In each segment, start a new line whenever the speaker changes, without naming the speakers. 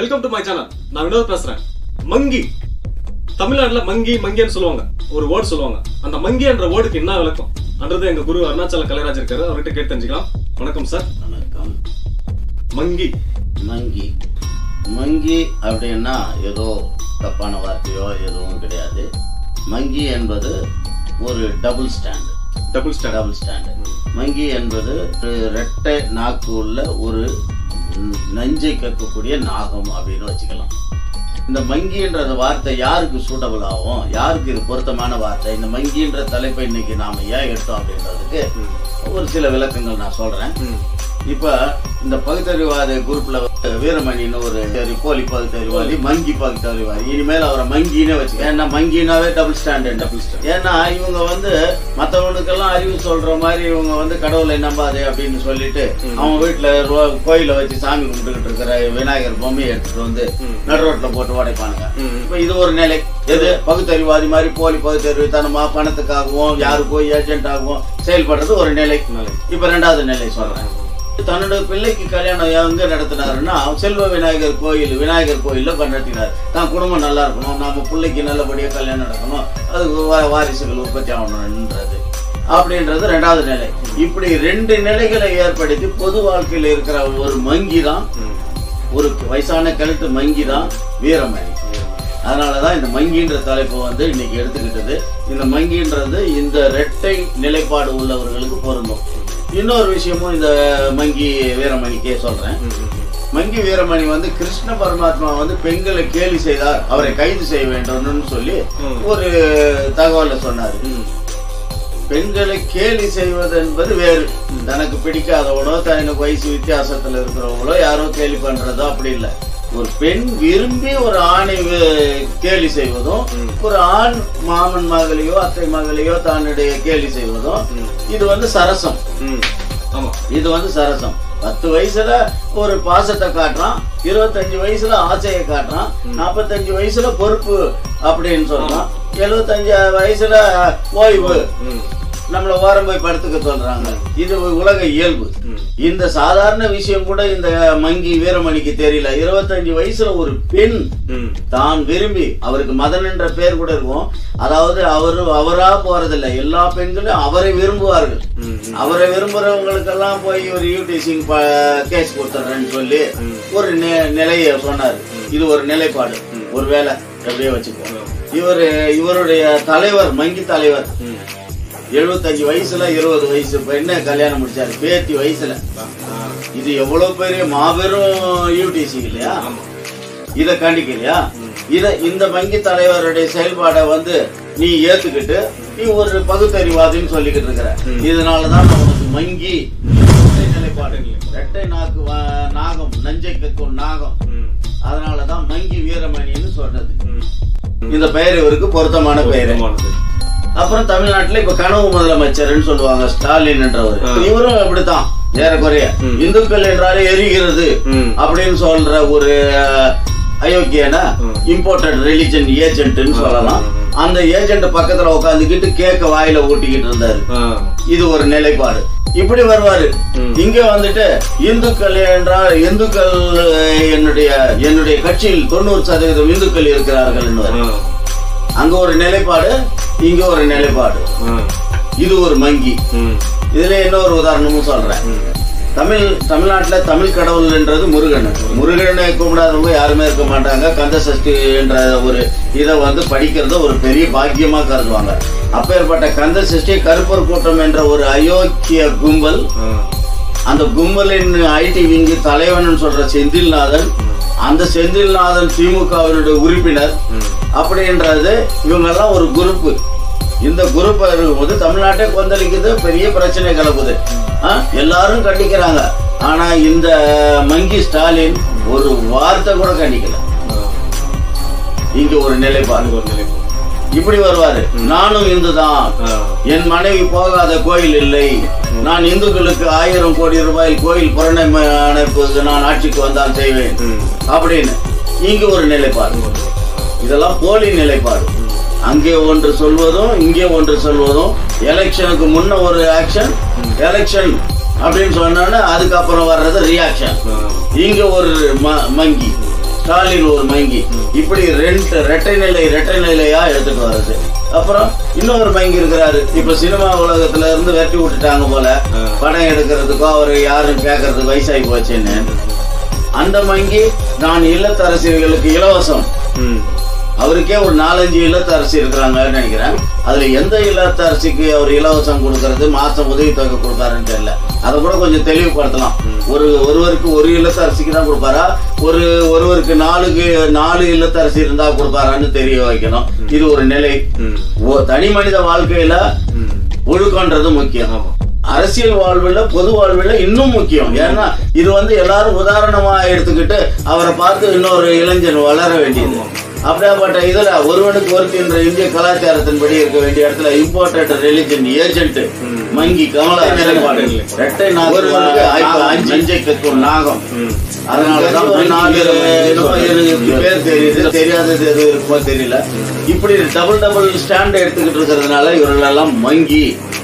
Welcome to my channel நான் வினோத் பேசுறேன் மங்கி தமிழ்நாட்டுல மங்கி மங்கின்னு சொல்லுவாங்க ஒரு வேர்ட் சொல்லுவாங்க அந்த மங்கி என்ற வேர்டுக்கு என்ன விளக்கம் அன்றது எங்க குரு அருணாச்சல கலைராஜ் இருக்காரு அவர்கிட்ட கேட்டு தெரிஞ்சுக்கலாம் வணக்கம் சார்
வணக்கம்
மங்கி
மங்கி மங்கி அப்படின்னா ஏதோ தப்பான வார்த்தையோ எதுவும் கிடையாது மங்கி என்பது ஒரு double stand
double stand
double stand monkey என்பது ஒரு ரெட்டை நாக்கு உள்ள ஒரு ந- நஞ்சை கக்கக்கூடிய நாகம் அப்படின்னு வச்சுக்கலாம் இந்த மங்கின்ற அந்த வார்த்தை யாருக்கு சூட்டபிள் ஆகும் யாருக்கு இது பொருத்தமான வார்த்தை இந்த மங்கின்ற தலைப்பை இன்னைக்கு நாம ஏன் எடுத்தோம் அப்படின்றதுக்கு ஒரு சில விளக்கங்கள் நான் சொல்றேன் இப்ப இந்த பகுத்தறிவாத குரூப்ல வந்து வீரமணின்னு ஒரு சரி, போலி பகுத்தறிவாதி மங்கி பகுத்தறிவாதி இனிமேல் அவரை மங்கினே வச்சு ஏன்னா மங்கினாவே டபுள் ஸ்டாண்டர்ட்
Double standard.
ஏன்னா இவங்க வந்து மத்தவனுக்கெல்லாம் அறிவு சொல்ற மாதிரி இவங்க வந்து கடவுளை நம்பாதே அப்படின்னு சொல்லிட்டு அவன் வீட்டுல ரோ- கோயில வச்சு சாமி கும்பிட்டுக்கிட்டு இருக்கிற விநாயகர் பொம்மையை எடுத்துட்டு வந்து நடு ரோட்ல போட்டு உடைப்பானுங்க இப்ப இது ஒரு நிலை எது பகுத்தறிவாதி மாதிரி போலி பகுத்தறிவுத்தனமா பணத்துக்காகவும் யாருக்கோ ஏஜென்ட் ஆகவும் செயல்படுறது ஒரு நிலை இப்ப ரெண்டாவது நிலை சொல்றேன் தன்னோட பிள்ளைக்கு கல்யாணம் எங்க நடத்தினாருன்னா செல்வ விநாயகர் கோயில் விநாயகர் கோயில்ல நடத்தினார் தான் குடும்பம் நல்லா இருக்கணும் நம்ம பிள்ளைக்கு நல்லபடியா கல்யாணம் நடக்கணும் அதுக்கு வா- வாரிசுகள் உற்பத்தி ஆகணும்ன்றது அப்படின்றது ரெண்டாவது நிலை இப்படி ரெண்டு நிலைகளை ஏற்படுத்தி பொது வாழ்க்கையில இருக்கிற ஒரு மங்கி தான் ஒரு வயசான கழுத்து மங்கி தான் வீரமணி அதனாலதான் இந்த மங்கின்ற தலைப்பு வந்து இன்னைக்கு எடுத்துக்கிட்டது இந்த மங்கின்றது இந்த ரெட்டை நிலைப்பாடு உள்ளவர்களுக்கு பொருந்தும் இன்னொரு விஷயமும் இந்த மங்கி வீரமணிக்கே சொல்றேன் மங்கி வீரமணி வந்து கிருஷ்ண பரமாத்மா வந்து பெண்களை கேலி செய்தார் அவரை கைது செய்ய வேண்டும்னு சொல்லி ஒரு தகவலை சொன்னாரு பெண்களை கேலி செய்வது என்பது வேறு தனக்கு பிடிக்காதவனோ தனக்கு வயசு வித்தியாசத்துல இருக்கிறவங்களோ யாரோ கேலி பண்றதோ அப்படி இல்லை ஒரு பெண் விரும்பி ஒரு ஆணை வே- கேலி செய்வதும் ஒரு ஆண் மாமன் மகளையோ அத்தை மகளையோ தன்னுடைய கேலி செய்வதும் இது வந்து சரசம்
ஆமா
இது வந்து சரசம் பத்து வயசுல ஒரு பாசத்தை காட்டுறான் இருபத்தஞ்சு வயசுல ஆசையை காட்டுறான் நாற்பத்தஞ்சு வயசுல பொறுப்பு அப்படின்னு சொல்றான் எழுபத்தஞ்சு வயசுல ஓய்வு நம்மள ஓரம் போய் படுத்துக்க சொல்றாங்க இது உலக இயல்பு இந்த சாதாரண விஷயம் கூட இந்த மங்கி வீரமணிக்கு தெரியல இருபத்தஞ்சு வயசுல ஒரு பெண் தான் விரும்பி அவருக்கு மதன் என்ற பேர் கூட இருக்கும் அதாவது அவரு அவரா போறதில்ல எல்லா பெண்களும் அவரை விரும்புவார்கள் அவரை விரும்புறவங்களுக்கெல்லாம் போய் ஒரு யூடிசிங் கேஸ் கொடுத்துறேன்னு சொல்லி ஒரு நி- நிலைய சொன்னாரு இது ஒரு நிலைப்பாடு ஒரு வேலை எப்படியே வச்சுக்கோ இவரு இவருடைய தலைவர் மங்கி தலைவர் எழுபத்தஞ்சு வயசுல இருபது வயசு பெண்ணை கல்யாணம் முடிச்சாரு பேத்தி வயசுல இது எவ்வளவு பெரிய மாபெரும் யூடிசி இல்லையா இத கண்டிக்கலையா இத இந்த வங்கி தலைவருடைய செயல்பாடை வந்து நீ ஏத்துக்கிட்டு நீ ஒரு பகுத்தறிவாதின்னு சொல்லிக்கிட்டு இருக்கிற இதனாலதான் உனக்கு மங்கி இரட்டை நிலைப்பாடு ரெட்டை நாக்கு வா- நாகம் நஞ்சை கக்கும் நாகம் அதனாலதான் மங்கி வீரமணின்னு சொல்றது இந்த பெயர் இவருக்கு பொருத்தமான பெயர் அப்புறம் தமிழ்நாட்டுல இப்ப கனவு முதலமைச்சர்னு சொல்லுவாங்க ஸ்டாலின் என்றவர் இவரும் அப்படித்தான் ஏறக்குறைய இந்துக்கள் என்றாலே எரிகிறது அப்படின்னு சொல்ற ஒரு அஹ், அயோக்கியனா இம்போர்ட்டட் ரிலிஜன் ஏஜென்ட்னு சொல்லலாம் அந்த ஏஜென்ட் பக்கத்துல உட்காந்துக்கிட்டு கேக்க வாயில ஊட்டிக்கிட்டு இருந்தாரு இது ஒரு நிலைப்பாடு இப்படி வருவாரு இங்க வந்துட்டு இந்துக்கள் என்றால் இந்துக்கள் அஹ், என்னுடைய என்னுடைய கட்சியில் தொண்ணூறு சதவீதம் இந்துக்கள் இருக்கிறார்கள் அங்க ஒரு நிலைப்பாடு இங்க ஒரு நிலைப்பாடு இது ஒரு மங்கி இதுல இன்னொரு உதாரணமும் சொல்றேன் தமிழ் தமிழ்நாட்டுல தமிழ் கடவுள்ன்றது முருகன் முருகனை கும்பிடாதவங்க யாருமே இருக்க மாட்டாங்க கந்த சஷ்டி என்ற ஒரு இதை வந்து படிக்கிறத ஒரு பெரிய பாக்கியமா கருதுவாங்க அப்பேற்பட்ட கந்த சஷ்டி கருப்பர் கூட்டம் என்ற ஒரு அயோக்கிய கும்பல் அந்த கும்பலின் ஐடி விங்கு தலைவன் சொல்ற செந்தில்நாதன் அந்த செந்தில்நாதன் திமுகவினுடைய உறுப்பினர் அப்படின்றது இவங்கெல்லாம் ஒரு குரூப் இந்த குரூப் இருக்கும்போது தமிழ்நாட்டே கொந்தளிக்குது பெரிய பிரச்சனை கிளப்புது ஆ? எல்லாரும் கண்டிக்கிறாங்க ஆனா இந்த மங்கி ஸ்டாலின் ஒரு வார்த்தை கூட கண்டிக்கல இங்க ஒரு நிலைப்பாடு இப்படி வருவாரு நானும் இந்துதான் என் மனைவி போகாத கோயில் இல்லை நான் இந்துக்களுக்கு ஆயிரம் கோடி ரூபாய் கோயில் புறநமைப்புக்கு நான் ஆட்சிக்கு வந்தால் செய்வேன் அப்படின்னு இங்க ஒரு நிலைப்பாடு இதெல்லாம் போலி நிலைப்பாடு அங்கே ஒன்று சொல்வதும் இங்கே ஒன்று சொல்வதும் எலெக்ஷனுக்கு முன்ன ஒரு ஆக்ஷன் எலெக்ஷன் அப்படின்னு சொன்னோன்னா அதுக்கப்புறம் வர்றது ரியாக்ஷன் இங்க ஒரு ம- மங்கி ஸ்டாலின் ஒரு மங்கி இப்படி ரெண்டு ரெட்டை நிலை ரெட்டை நிலையா எடுத்துட்டு வர்றது அப்புறம் இன்னொரு மங்கி இருக்கிறாரு இப்ப சினிமா உலகத்துல இருந்து வெட்டி விட்டுட்டாங்க போல படம் எடுக்கிறதுக்கோ அவர் யாரும் கேட்கறதுக்கு வயசாகி போச்சுன்னு அந்த மங்கி நான் இல்லத்தரசிகளுக்கு இலவசம்
ம்.
அவருக்கே ஒரு நாலஞ்சு இல்லத்தரசி இருக்கிறாங்கன்னு நினைக்கிறேன் அதுல எந்த இல்லத்தரசிக்கு அவர் இலவசம் கொடுக்கறது மாசம் உதவித்தொகை கொடுப்பாருன்னு தெரியல அதை கூட கொஞ்சம் தெளிவுபடுத்தலாம் ஒரு ஒருவருக்கு ஒரு இல்லத்தரசிக்கு தான் கொடுப்பாரா ஒரு ஒருவருக்கு நாலுக்கு நாலு இல்லத்தரசி இருந்தா கொடுப்பாரான்னு தெரிய வைக்கணும் இது ஒரு நிலை
ம்.
ஓ- தனி மனித வாழ்க்கையில
ம்.
ஒழுக்கன்றது முக்கியம்
ஆமா.
அரசியல் வாழ்வுல பொது வாழ்வுல இன்னும் முக்கியம் ஏன்னா இது வந்து எல்லாரும் உதாரணமா எடுத்துக்கிட்டு அவரை பார்த்து இன்னொரு இளைஞன் வளர வேண்டியது அப்படியாப்பட்ட இதுல ஒருவனுக்கு ஒருத்தின்ற இந்திய கலாச்சாரத்தின்படி இருக்க வேண்டிய இடத்துல imported religion agent monkey Kamala நிலைப்பாடு ரெட்டை ஒருவனுக்கு அஞ்சு அஞ்சை கக்கும் நாகம்
ம்.
அதனாலதான் நாலு என்னமோ எனக்கு பேர் தெரியுது தெரியாதது எது இருக்குமோ தெரியல இப்படி டபுள் டபுள் ஸ்டாண்ட் எடுத்துக்கிட்டு இருக்கிறதுனால இவர்கள் எல்லாம் மங்கி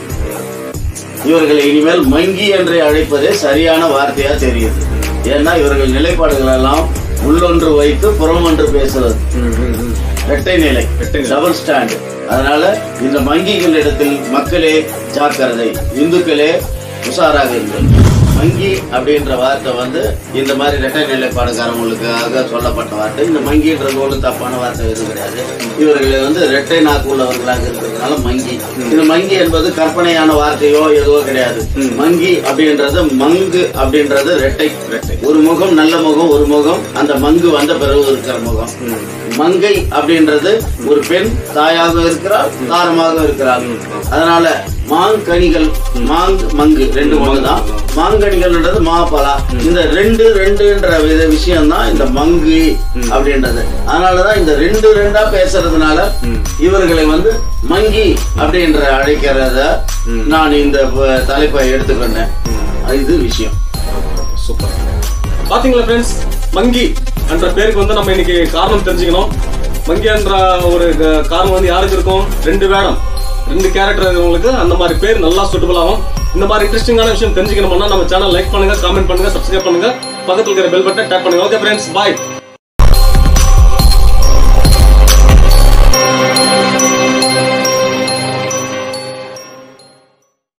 இவர்களை இனிமேல் மங்கி என்று அழைப்பதே சரியான வார்த்தையா தெரியுது ஏன்னா இவர்கள் நிலைப்பாடுகள் எல்லாம் உள்ளொன்று வைத்து புறமொன்று பேசுவது
ம். ம். ம்.
இரட்டை நிலை
இரட்டை நிலை.
டபுள் ஸ்டாண்ட் அதனால இந்த மங்கிகள் இடத்தில் மக்களே ஜாக்கிரதை இந்துக்களே உஷாராக இருங்கள் மங்கி அப்படின்ற வார்த்தை வந்து இந்த மாதிரி இரட்டை நிலைப்பாடுகாரங்களுக்காக சொல்லப்பட்ட வார்த்தை இந்த மங்கின்றது ஒன்றும் தப்பான வார்த்தை எதுவும் கிடையாது இவர்களை வந்து இரட்டை நாக்கு உள்ளவர்களாக இருக்கிறதுனால மங்கி இந்த மங்கி என்பது கற்பனையான வார்த்தையோ எதுவோ கிடையாது மங்கி அப்படின்றது மங்கு அப்படின்றது இரட்டை
இரட்டை.
ஒரு முகம் நல்ல முகம் ஒரு முகம் அந்த மங்கு வந்த பிறகு இருக்கிற முகம் மங்கை அப்படின்றது ஒரு பெண் தாயாக இருக்கிறாள் தாரமாக இருக்கிறாள் அதனால மாங்கனிகள் மாங் மங்கு ரெண்டு மங்கு தான் மாங்கனிகள்ன்றது மாப்பலா இந்த ரெண்டு ரெண்டுன்ற வித விஷயம் தான் இந்த மங்கு அப்படின்றது அதனாலதான் இந்த ரெண்டு ரெண்டா பேசுறதுனால இவர்களை வந்து மங்கி அப்படின்ற அழைக்கிறத நான் இந்த ப- தலைப்பை எடுத்துக்கொண்டேன் இது விஷயம்
சூப்பர் பாத்தீங்களா ஃப்ரெண்ட்ஸ் மங்கி என்ற பேருக்கு வந்து நம்ம இன்னைக்கு காரணம் தெரிஞ்சுக்கணும் மங்கி என்ற ஒரு க- காரணம் வந்து யாருக்கு இருக்கும் ரெண்டு வேடம் ரெண்டு கேரக்டர் இருக்கிறவங்களுக்கு அந்த மாதிரி பேர் நல்லா சூட்டபிள் ஆகும் இந்த மாதிரி இன்ட்ரெஸ்டிங்கான விஷயம் தெரிஞ்சுக்கணும்னா நம்ம சேனல் லைக் பண்ணுங்க காமெண்ட் பண்ணுங்க சப்ஸ்கிரைப் பண்ணுங்க பக்கத்துல இருக்கிற பெல் பட்டன் டேப் பண்ணுங்க ஓகே ஃப்ரெண்ட்ஸ் பாய்